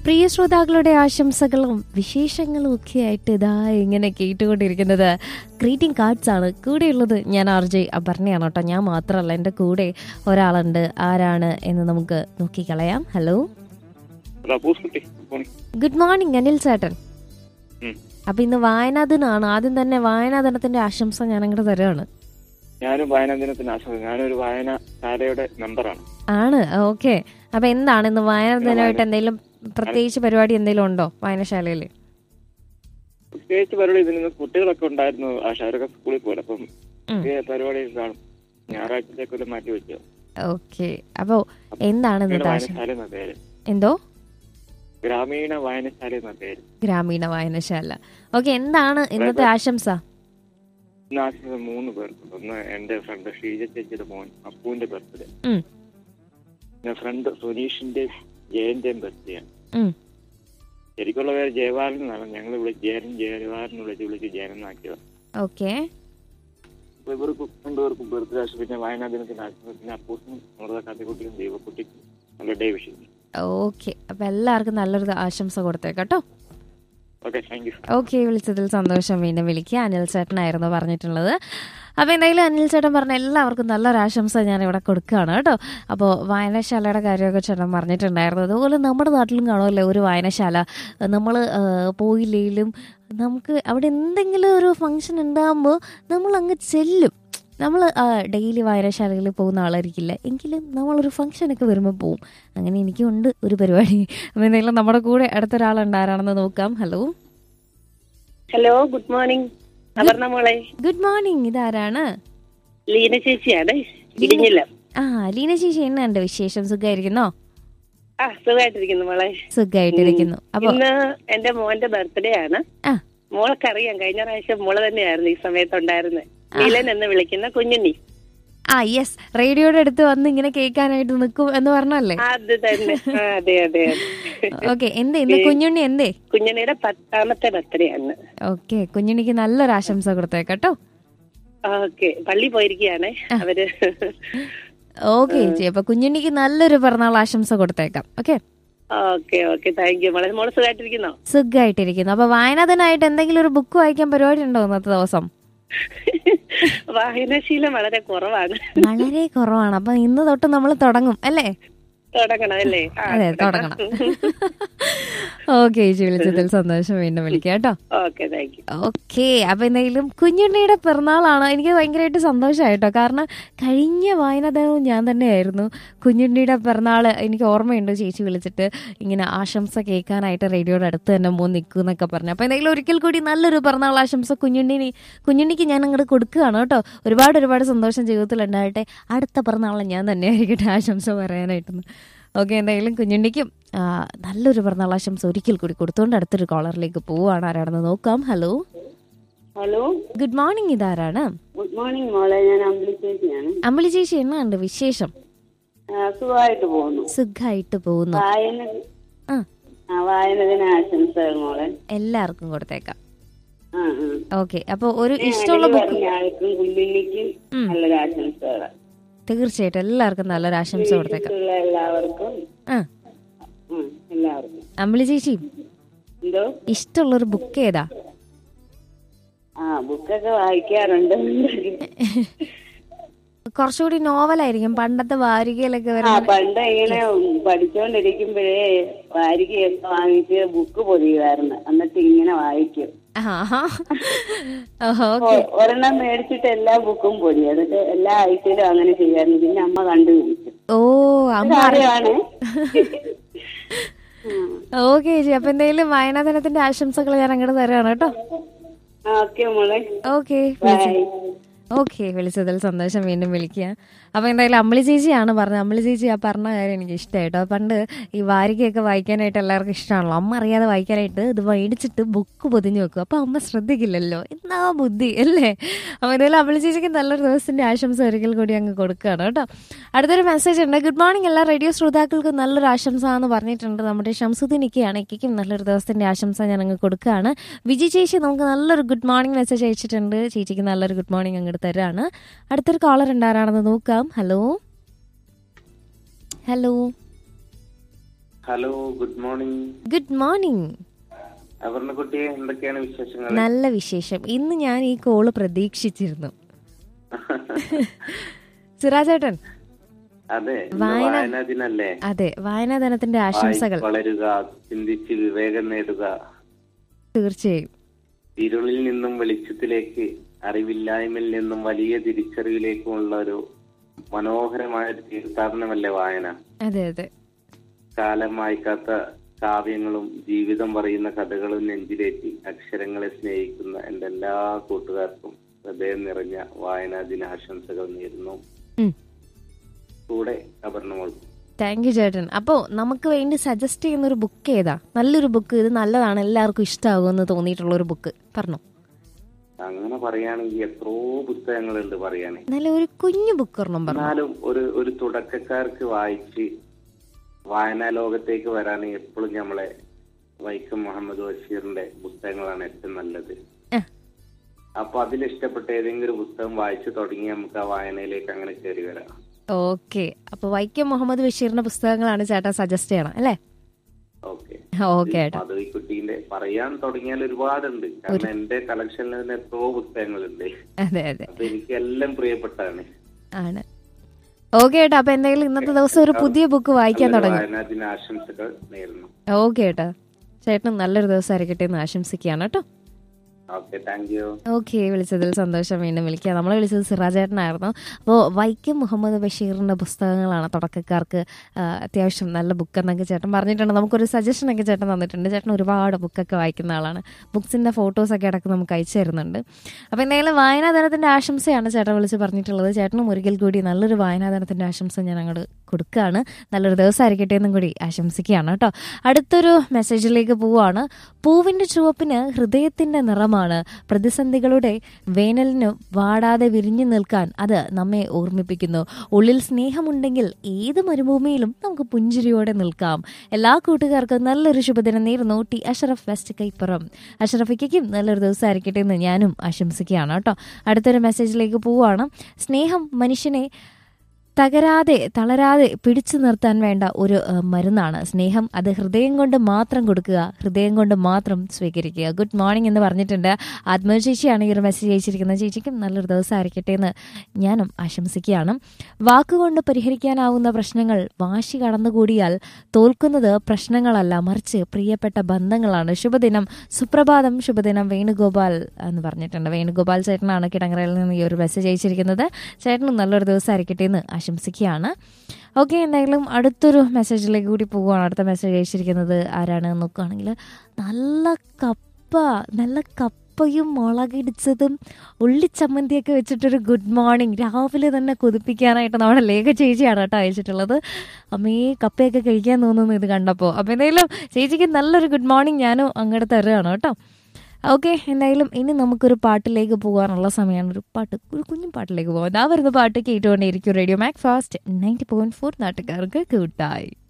പ്രിയ ശ്രോതാക്കളുടെ ആശംസകളും വിശേഷങ്ങളും ഒക്കെ ആയിട്ട് ഇതാ ഇങ്ങനെ കേട്ടുകൊണ്ടിരിക്കുന്നത് ഗ്രീറ്റിംഗ് കാർഡ്സ് ആണ് കൂടെയുള്ളത് ഞാൻ ആർ ജെ അപർണയാണ് കേട്ടോ ഞാൻ മാത്രമല്ല എൻ്റെ കൂടെ ഒരാളുണ്ട് ആരാണ് എന്ന് നമുക്ക് നോക്കിക്കളയാം ഹലോ റബൂസ്കുട്ടി പോണി ഗുഡ് മോർണിംഗ് അനിൽ ചേട്ടൻ ഉം. അപ്പൊ ഇന്ന് വായനാ ദിനമാണ് ആദ്യം തന്നെ വായനാ ദിനത്തിന്റെ ആശംസ ഞാൻ അങ്ങോട്ട് തരുവാണ് ഞാനും വായനാ ദിനത്തിന് ആശ്രയം ഞാനൊരു വായനശാലയുടെ മെമ്പറാണ് ആണ് ഓക്കെ അപ്പൊ എന്താണ് ഇന്ന് വായനാ ദിനമായിട്ട് എന്തെങ്കിലും പ്രത്യേകിച്ച് പരിപാടി എന്തെങ്കിലും ഉണ്ടോ വായനശാലയിൽ പ്രത്യേകിച്ച് പരിപാടി ഇതിൽ നിന്ന് കുട്ടികളൊക്കെ ഉണ്ടായിരുന്നു ആ ഷാരൊക്കെ സ്കൂളിൽ പോലെ അപ്പം ഉം. പുതിയ പരിപാടി കാണും ഞായറാഴ്ചത്തേക്കൊരു മാറ്റി വെച്ചു ഓക്കെ അപ്പോ എന്താണ് ഇന്നത്തെ ആശം വായനശാല എന്ന പേര് എന്തോ ഗ്രാമീണ വായനശാല എന്ന പേര് ഗ്രാമീണ വായനശാല ഓക്കെ എന്താണ് ഇന്നത്തെ ആശംസ ഇന്ന് ആശംസ മൂന്ന് പേർക്കുണ്ട് ഒന്ന് എന്റെ ഫ്രണ്ട് ഷീജ ചേച്ചിയുടെ മോൻ അപ്പുവിന്റെ ബർത്ത്ഡേ ഉം. പിന്നെ ഫ്രണ്ട് സുനീഷിന്റെ ജയന്റെയും ബർത്ത്ഡേ ആണ് ഉം. ശരിക്കുള്ള പേര് ജയവാലൻ എന്നാണ് ഞങ്ങൾ വിളിച്ച് ജയൻ ജയവാലൻ വിളിച്ച് വിളിച്ച് ജയൻ എന്നാക്കിയത് ഓക്കെ അപ്പൊ ഇവർക്ക് രണ്ടുപേർക്കും ബർത്ത്ഡേ ആശം പിന്നെ വായനാ ദിനത്തിന് ആശംസ പിന്നെ അപ്പൂസിനും അമൃത കാത്തിക്കുട്ടിക്കും ദൈവക്കുട്ടിക്കും നല്ല ഡേ വിഷയം ഓക്കെ അപ്പൊ എല്ലാവർക്കും നല്ലൊരു ആശംസ കൊടുത്തേക്കാട്ടോ ഓക്കെ താങ്ക് യു ഓക്കെ വിളിച്ചതിൽ സന്തോഷം വീണ്ടും വിളിക്കുക അനിൽ ചേട്ടനായിരുന്നു പറഞ്ഞിട്ടുള്ളത് അപ്പോൾ എന്തായാലും അനിൽ ചേട്ടൻ പറഞ്ഞ എല്ലാവർക്കും നല്ലൊരു ആശംസ ഞാൻ ഇവിടെ കൊടുക്കുകയാണ് കേട്ടോ അപ്പോൾ വായനശാലയുടെ കാര്യമൊക്കെ ചേട്ടൻ പറഞ്ഞിട്ടുണ്ടായിരുന്നു അതുപോലെ നമ്മുടെ നാട്ടിലും കാണുമല്ലോ ഒരു വായനശാല നമ്മൾ പോയില്ലെങ്കിലും നമുക്ക് അവിടെ എന്തെങ്കിലും ഒരു ഫംഗ്ഷൻ ഉണ്ടാകുമ്പോൾ നമ്മൾ അങ്ങ് ചെല്ലും നമ്മൾ ഡെയിലി വായനശാലകളിൽ പോകുന്ന ആളായിരിക്കില്ല എങ്കിലും നമ്മളൊരു ഫംഗ്ഷനൊക്കെ വരുമ്പോൾ പോവും അങ്ങനെ എനിക്കുണ്ട് ഒരു പരിപാടി അപ്പോൾ എന്തായാലും നമ്മുടെ കൂടെ അടുത്തൊരാളുണ്ട് ആരാണെന്ന് നോക്കാം hello hello good morning Aparna മോളെ ഗുഡ് മോർണിംഗ് ഇതാരാണ് ലീന ചേച്ചിയാണ് ഇടിഞ്ഞില്ല ആ ലീന ചേച്ചി എന്നുണ്ട് വിശേഷം സുഖമായിരിക്കുന്നോ ആ സുഖമായിട്ടിരിക്കുന്നു മോളെ സുഖമായിട്ടിരിക്കുന്നു അപ്പൊ ഇന്ന് എന്റെ മോന്റെ ബർത്ത്ഡേ ആണ് ആ മോൾക്കറിയാം കഴിഞ്ഞ പ്രാവശ്യം മോള് തന്നെയായിരുന്നു ഈ സമയത്ത് ഉണ്ടായിരുന്നത് നീലൻ എന്ന് വിളിക്കുന്ന കുഞ്ഞുണ്ണി ആ യെസ് റേഡിയോയുടെ അടുത്ത് വന്ന് ഇങ്ങനെ കേൾക്കാനായിട്ട് നിൽക്കും എന്ന് പറഞ്ഞല്ലേ അത് തന്നെ ആ, അതെ അതെ അതെ ഓക്കെ എന്തേ ഇന്ന് കുഞ്ഞുണ്ണി എന്തേ കുഞ്ഞുണ്ണിയുടെ പത്താമത്തെ ബർത്ത്ഡേ ആണ് ഓക്കെ കുഞ്ഞുണ്ണിക്ക് നല്ലൊരു ആശംസ കൊടുത്തേക്കട്ടോ ഓക്കെ പള്ളി പോയിരിക്കുകയാണേ അവര് ഓക്കെ ചേച്ചി അപ്പൊ കുഞ്ഞുണ്ണിക്ക് നല്ലൊരു പിറന്നാൾ ആശംസ കൊടുത്തേക്കാം okay okay okay thank you മോളെ മോള് സുഖമായിട്ടിരിക്കുന്നോ സുഖമായിട്ടിരിക്കുന്നു അപ്പൊ വായനാദിനായിട്ട് എന്തെങ്കിലും ഒരു ബുക്ക് വായിക്കാൻ പരിപാടി ഉണ്ടോ ഇന്നത്തെ ദിവസം വായനാശീലം വളരെ കുറവാണ് വളരെ കുറവാണ് അപ്പൊ ഇന്ന് തൊട്ട് നമ്മൾ തുടങ്ങും അല്ലേ തുടങ്ങണം അല്ലേ ആ, അതെ തുടങ്ങണം ഓക്കെ ചേച്ചി വിളിച്ചതിൽ സന്തോഷം വീണ്ടും വിളിക്കാം കേട്ടോ ഓക്കെ താങ്ക് യു ഓക്കെ അപ്പൊ എന്തെങ്കിലും കുഞ്ഞുണ്ണിയുടെ പിറന്നാളാണ് എനിക്ക് ഭയങ്കരമായിട്ട് സന്തോഷമായിട്ടോ കാരണം കഴിഞ്ഞ വായനാ ദിനവും ഞാൻ തന്നെയായിരുന്നു കുഞ്ഞുണ്ണിയുടെ പിറന്നാള് എനിക്ക് ഓർമ്മയുണ്ട് ചേച്ചി വിളിച്ചിട്ട് ഇങ്ങനെ ആശംസ കേൾക്കാനായിട്ട് റേഡിയോയുടെ അടുത്ത് തന്നെ മോൻ നിൽക്കും എന്നൊക്കെ പറഞ്ഞു അപ്പൊ എന്തെങ്കിലും ഒരിക്കൽ കൂടി നല്ലൊരു പിറന്നാൾ ആശംസ കുഞ്ഞുണ്ണിന് കുഞ്ഞുണ്ണിക്ക് ഞാൻ അങ്ങോട്ട് കൊടുക്കുകയാണ് കേട്ടോ ഒരുപാട് ഒരുപാട് സന്തോഷം ജീവിതത്തിൽ ഉണ്ടാകട്ടെ അടുത്ത പിറന്നാളെ ഞാൻ തന്നെ ആയിരിക്കട്ടെ ആശംസ പറയാനായിട്ടെന്ന് ഓക്കെ എന്തായാലും കുഞ്ഞുണ്ണിക്കും ആ, നല്ലൊരു പിറന്നാൾ ആശംസ ഒരിക്കൽ കൂടി കൊടുത്തുകൊണ്ട് അടുത്തൊരു കോളറിലേക്ക് പോവാണ് ആരാണെന്ന് നോക്കാം ഹലോ ഹലോ ഗുഡ് മോർണിംഗ് ഇതാരാണ് ഗുഡ് മോർണിംഗ് മോളെ ഞാൻ അമ്പിളി ചേച്ചിയാണ് അമ്പിളി ചേച്ചി എന്നാണ്ട് വിശേഷം ആ, സുഖമായിട്ട് പോകുന്നു സുഖമായിട്ട് പോകുന്നു വായന ആ ആ, വായനദിന ആശംസകൾ മോളെ എല്ലാവർക്കും കൊടുത്തേക്കാം ആ ആ ഓക്കെ അപ്പൊ ഒരു ഇഷ്ടമുള്ള അനില് ബുക്ക് പറഞ്ഞ ആൾക്കും കുഞ്ഞുണ്ണിക്കും ഉം. നല്ലൊരു ആശംസകൾ തീർച്ചയായിട്ടും എല്ലാവർക്കും നല്ലൊരു ആശംസ കൊടുത്തേക്കാം ഉള്ള എല്ലാവർക്കും ആ ഉം, എല്ലാവർക്കും അമ്പിളി ചേച്ചി എന്തോ ഇഷ്ടമുള്ളൊരു ബുക്ക് ഏതാ ആ ബുക്കൊക്കെ വായിക്കാറുണ്ട് കുറച്ചുകൂടി നോവലായിരിക്കും പണ്ടത്തെ വാരികയിലൊക്കെ ആ വരുന്ന പണ്ട് ഇങ്ങനെ പഠിച്ചോണ്ടിരിക്കുമ്പോഴേ വാരികയൊക്കെ വാങ്ങിച്ച് ബുക്ക് പൊതിയുമായിരുന്നു എന്നിട്ട് ഇങ്ങനെ വായിക്കും ഓക്കെ ഒ- ഒരെണ്ണം മേടിച്ചിട്ട് എല്ലാ ബുക്കും പൊതി എന്നിട്ട് എല്ലാ ആഴ്ചയിലും അങ്ങനെ ചെയ്യാറുണ്ട് പിന്നെ അമ്മ കണ്ടുപിടിച്ചു ഓ അമ്മ അറിയാം അറിയാണ് ഓക്കെ ചേച്ചി അപ്പൊ എന്തെങ്കിലും വായനാ ദിനത്തിന്റെ ആശംസകൾ ഞാൻ അങ്ങോട്ട് തരാണ് കേട്ടോ ഓക്കെ മോളെ ഓക്കെ ബൈ ഓക്കെ വിളിച്ചതിൽ സന്തോഷം വീണ്ടും വിളിക്കുക അപ്പൊ എന്തായാലും അമ്മിളി ചേച്ചിയാണ് പറഞ്ഞത് അമ്മിളി ചേച്ചി ആ പറഞ്ഞ കാര്യം എനിക്ക് ഇഷ്ടമായിട്ടോ പണ്ട് ഈ വാരികയൊക്കെ വായിക്കാനായിട്ട് എല്ലാവർക്കും ഇഷ്ടമാണല്ലോ അമ്മ അറിയാതെ വായിക്കാനായിട്ട് ഇത് മേടിച്ചിട്ട് ബുക്ക് പൊതിഞ്ഞു വെക്കും അപ്പൊ അമ്മ ശ്രദ്ധിക്കില്ലല്ലോ എന്നാ ബുദ്ധി അല്ലേ അപ്പൊ എന്തായാലും അമ്മിളി ചേച്ചിക്ക് നല്ലൊരു ദിവസത്തിന്റെ ആശംസ ഒരിക്കൽ കൂടി അങ്ങ് കൊടുക്കുകയാണ് കേട്ടോ അടുത്തൊരു മെസ്സേജ് ഉണ്ട് ഗുഡ് മോർണിംഗ് എല്ലാ റേഡിയോ ശ്രോതാക്കൾക്കും നല്ലൊരു ആശംസ എന്ന് പറഞ്ഞിട്ടുണ്ട് നമ്മുടെ ഷംസുദ്ദീനിക്കാണ് ഇക്കും നല്ലൊരു ദിവസത്തിന്റെ ആശംസ ഞാൻ അങ്ങ് കൊടുക്കുകയാണ് വിജി ചേച്ചി നമുക്ക് നല്ലൊരു ഗുഡ് മോർണിംഗ് മെസ്സേജ് അയച്ചിട്ടുണ്ട് ചേച്ചിക്ക് നല്ലൊരു ഗുഡ് മോർണിംഗ് അങ്ങോട്ട് തരാണ് അടുത്തൊരു കോളർ ഉണ്ടാരാണെന്ന് നോക്കാം hello hello hello good morning good morning അപർണക്കുട്ടിയെ എന്തൊക്കെയാണ് വിശേഷങ്ങൾ നല്ല വിശേഷം ഇന്ന് ഞാൻ ഈ കോള് പ്രതീക്ഷിച്ചിരുന്നു സിറാജേട്ടൻ അതെ ഇന്ന് വായന- വായനാ ദിനല്ലേ അതെ വായനാ ദിനത്തിന്റെ ആശംസകൾ വായിച്ച് വളരുക ചിന്തിച്ച് വിവേകം നേടുക തീർച്ചയായും ഇരുളിൽ നിന്നും വെളിച്ചത്തിലേക്ക് അറിവില്ലായ്മയിൽ നിന്നും വലിയ തിരിച്ചറിവിലേക്കുമുള്ള ഒരു മനോഹരമായ ഒരു തീർത്ഥാടനമല്ലേ വായന അതെ അതെ കാലം വായിക്കാത്ത കാവ്യങ്ങളും ജീവിതം പറയുന്ന കഥകളും നെഞ്ചിലേറ്റി അക്ഷരങ്ങളെ സ്നേഹിക്കുന്ന എന്റെ എല്ലാ കൂട്ടുകാർക്കും ഹൃദയം നിറഞ്ഞ വായനാ ദിനാശംസകൾ നേരുന്നു ഉം. കൂടെ അപർണമോൾ താങ്ക് യു ചേട്ടൻ അപ്പോൾ നമുക്ക് വേണ്ടി സജസ്റ്റ് ചെയ്യുന്ന ഒരു ബുക്ക് ഏതാ നല്ലൊരു ബുക്ക് ഇത് നല്ലതാണ് എല്ലാവർക്കും ഇഷ്ടമാകുമെന്ന് തോന്നിയിട്ടുള്ള ഒരു ബുക്ക് പറഞ്ഞു അങ്ങനെ പറയുകയാണെങ്കിൽ എത്രയോ പുസ്തകങ്ങളുണ്ട് പറയാനേ നല്ല ഒരു കുഞ്ഞു ബുക്ക് ഒരെണ്ണം പറഞ്ഞു എന്നാലും ഒരു ഒരു തുടക്കക്കാർക്ക് വായിച്ച് വായനാ ലോകത്തേക്ക് വരാൻ എപ്പോഴും നമ്മളെ വൈക്കം മുഹമ്മദ് ബഷീറിന്റെ പുസ്തകങ്ങളാണ് ഏറ്റവും നല്ലത് ആ. അപ്പൊ അതിൽ ഇഷ്ടപ്പെട്ട ഏതെങ്കിലും ഒരു പുസ്തകം വായിച്ചു തുടങ്ങി നമുക്ക് ആ വായനയിലേക്ക് അങ്ങനെ കയറി വരാം ഓക്കെ അപ്പൊ വൈക്കം മുഹമ്മദ് ബഷീറിന്റെ പുസ്തകങ്ങളാണ് ചേട്ടൻ സജസ്റ്റ് ചെയ്യണം അല്ലേ ഓക്കെ ഓക്കെ ചേട്ടാ മാധവിക്കുട്ടീന്റെ പറയാൻ തുടങ്ങിയാൽ ഒരുപാടുണ്ട് കാരണം എന്റെ കളക്ഷനിൽ തന്നെ എത്രയോ പുസ്തകങ്ങളുണ്ട് അതെ അതെ അപ്പൊ എനിക്ക് എല്ലാം പ്രിയപ്പെട്ടാണ് ആണ് ഓക്കെ ചേട്ടാ അപ്പൊ എന്തെങ്കിലും ഇന്നത്തെ ദിവസം ഒരു പുതിയ ബുക്ക് വായിക്കാൻ തുടങ്ങും വായനാ ദിന ആശംസകൾ നേരുന്നു ഓക്കെ ചേട്ടാ ചേട്ടൻ നല്ലൊരു ദിവസം ആയിരിക്കട്ടെ എന്ന് ആശംസിക്കുകയാണ് കേട്ടോ ഓക്കെ താങ്ക് യു ഓക്കെ വിളിച്ചതിൽ സന്തോഷം വീണ്ടും വിളിക്കുക നമ്മളെ വിളിച്ചത് സിറാജേട്ടനായിരുന്നു അപ്പോൾ വൈക്കം മുഹമ്മദ് ബഷീറിൻ്റെ പുസ്തകങ്ങളാണ് തുടക്കക്കാർക്ക് ആ, അത്യാവശ്യം നല്ല ബുക്ക് എന്നൊക്കെ ചേട്ടൻ പറഞ്ഞിട്ടുണ്ട് നമുക്കൊരു സജഷനൊക്കെ ചേട്ടൻ തന്നിട്ടുണ്ട് ചേട്ടൻ ഒരുപാട് ബുക്കൊക്കെ വായിക്കുന്ന ആളാണ് ബുക്സിൻ്റെ ഫോട്ടോസൊക്കെ ഇടയ്ക്ക് നമുക്ക് അയച്ചു തരുന്നുണ്ട് അപ്പോൾ എന്തായാലും വായനാ ദിനത്തിൻ്റെ ആശംസയാണ് ചേട്ടൻ വിളിച്ച് പറഞ്ഞിട്ടുള്ളത് ചേട്ടനും ഒരിക്കൽ കൂടി നല്ലൊരു വായനാ ദിനത്തിൻ്റെ ആശംസ ഞാൻ അങ്ങോട്ട് കൊടുക്കുകയാണ് നല്ലൊരു ദിവസം ആയിരിക്കട്ടെ എന്നും കൂടി ആശംസിക്കുകയാണ് കേട്ടോ അടുത്തൊരു മെസ്സേജിലേക്ക് പോവുകയാണ് പൂവിൻ്റെ ചുവപ്പിന് ഹൃദയത്തിൻ്റെ നിറമാണ് പ്രതിസന്ധികളുടെ വേനലിന് വാടാതെ വിരിഞ്ഞു നിൽക്കാൻ അത് നമ്മെ ഓർമ്മിപ്പിക്കുന്നു ഉള്ളിൽ സ്നേഹമുണ്ടെങ്കിൽ ഏത് മരുഭൂമിയിലും നമുക്ക് പുഞ്ചിരിയോടെ നിൽക്കാം എല്ലാ കൂട്ടുകാർക്കും നല്ലൊരു ശുഭദിനം നേരുന്നു ടി അഷറഫ് വെസ്റ്റ് കൈപ്പുറം അഷറഫിക്കും നല്ലൊരു ദിവസം ആയിരിക്കട്ടെ എന്ന് ഞാനും ആശംസിക്കുകയാണ് കേട്ടോ അടുത്തൊരു മെസ്സേജിലേക്ക് പോവുകയാണ് സ്നേഹം മനുഷ്യനെ തകരാതെ തളരാതെ പിടിച്ചു നിർത്താൻ വേണ്ട ഒരു ഏഹ്, മരുന്നാണ് സ്നേഹം അത് ഹൃദയം കൊണ്ട് മാത്രം കൊടുക്കുക ഹൃദയം കൊണ്ട് മാത്രം സ്വീകരിക്കുക ഗുഡ് മോർണിംഗ് എന്ന് പറഞ്ഞിട്ടുണ്ട് ആത്മ ചേച്ചിയാണ് ഈ ഒരു മെസ്സേജ് അയച്ചിരിക്കുന്നത് ചേച്ചിക്കും നല്ലൊരു ദിവസം ആയിരിക്കട്ടെ എന്ന് ഞാനും ആശംസിക്കുകയാണ് വാക്കുകൊണ്ട് പരിഹരിക്കാനാവുന്ന പ്രശ്നങ്ങൾ വാശി കടന്നുകൂടിയാൽ തോൽക്കുന്നത് പ്രശ്നങ്ങളല്ല മറിച്ച് പ്രിയപ്പെട്ട ബന്ധങ്ങളാണ് ശുഭദിനം സുപ്രഭാതം ശുഭദിനം വേണുഗോപാൽ എന്ന് പറഞ്ഞിട്ടുണ്ട് വേണുഗോപാൽ ചേട്ടനാണ് കിടങ്ങറയിൽ നിന്ന് ഈ ഒരു മെസ്സേജ് അയച്ചിരിക്കുന്നത് ചേട്ടനും നല്ലൊരു ദിവസം ആയിരിക്കട്ടെ എന്ന് ആശംസിക്കുകയാണ് ഓക്കെ എന്തായാലും അടുത്തൊരു മെസ്സേജിലേക്ക് കൂടി പോവുകയാണ് അടുത്ത മെസ്സേജ് അയച്ചിരിക്കുന്നത് ആരാണ് നോക്കുകയാണെങ്കിൽ നല്ല കപ്പ നല്ല കപ്പയും മുളകിടിച്ചതും ഉള്ളിച്ചമ്മന്തിയൊക്കെ വെച്ചിട്ടൊരു ഗുഡ് മോർണിംഗ് രാവിലെ തന്നെ കൊതിപ്പിക്കാനായിട്ട് നമ്മുടെ ലേഖ ചേച്ചിയാണ് കേട്ടോ അയച്ചിട്ടുള്ളത് അമ്മേ കപ്പയൊക്കെ കഴിക്കാൻ തോന്നുന്നു ഇത് കണ്ടപ്പോൾ അപ്പോൾ എന്തായാലും ചേച്ചിക്ക് നല്ലൊരു ഗുഡ് മോർണിംഗ് ഞാനും അങ്ങോട്ട് തരുകയാണ് കേട്ടോ ഓക്കെ എന്തായാലും ഇനി നമുക്കൊരു പാട്ടിലേക്ക് പോകാനുള്ള സമയമാണ് ഒരു പാട്ട് ഒരു കുഞ്ഞു പാട്ടിലേക്ക് പോകാം അതാ വരുന്ന പാട്ട് കേട്ടുകൊണ്ടേയിരിക്കും radio Mac fast ninety point four നാട്ടുകാർക്ക് കൂട്ടായി